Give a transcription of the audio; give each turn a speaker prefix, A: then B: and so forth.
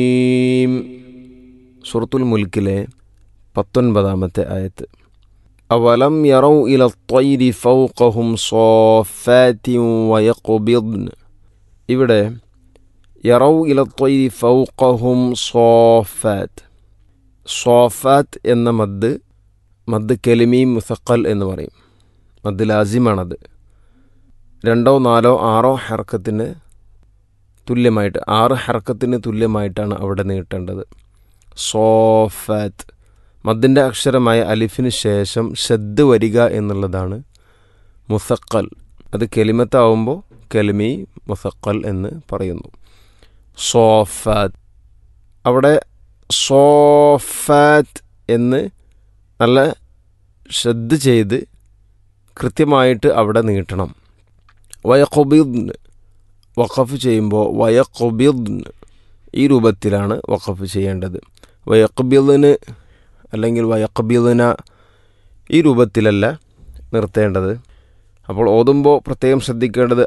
A: ഈം. സൂറത്തുൽ മുൽക്കിലെ പത്തൊൻപതാമത്തെ ആയത്ത് അവലം യറൗ ഇല ത്വയ്രി ഫൗഖഹും സോഫാത്തിൻ വയഖ്ബിദ്ൻ ഇവിടെ യറൗ ഇല ത്വയ്രി ഫൗഖഹും സോഫാത്ത് സോഫാത്ത് എന്ന മദ് മദ് കെലിമി മുസക്കൽ എന്ന് പറയും മദ് ലാസിമാണത് രണ്ടോ നാലോ ആറോ ഹർക്കത്തിന് തുല്യമായിട്ട് ആറ് ഹർക്കത്തിന് തുല്യമായിട്ടാണ് അവിടെ നീട്ടേണ്ടത് സോഫാത്ത് മദ്ദിൻ്റെ അക്ഷരമായ അലിഫിന് ശേഷം ഷദ് വരിക എന്നുള്ളതാണ് മുസക്കൽ അത് കെലിമത്താവുമ്പോൾ കെലിമി മുസക്കൽ എന്ന് പറയുന്നു സോഫാത്ത് അവിടെ സോഫാത്ത് എന്ന് നല്ല ശ്രദ്ധ ചെയ്ത് കൃത്യമായിട്ട് അവിടെ നീട്ടണം വയഖുബിദ്ന് വഖഫ് ചെയ്യുമ്പോൾ വയഖുബിദ്ന് ഈ രൂപത്തിലാണ് വഖഫ് ചെയ്യേണ്ടത് വയഖ്ബിദിന് അല്ലെങ്കിൽ വയഖ്ബിദിന ഈ രൂപത്തിലല്ല നിർത്തേണ്ടത് അപ്പോൾ ഓതുമ്പോൾ പ്രത്യേകം ശ്രദ്ധിക്കേണ്ടത്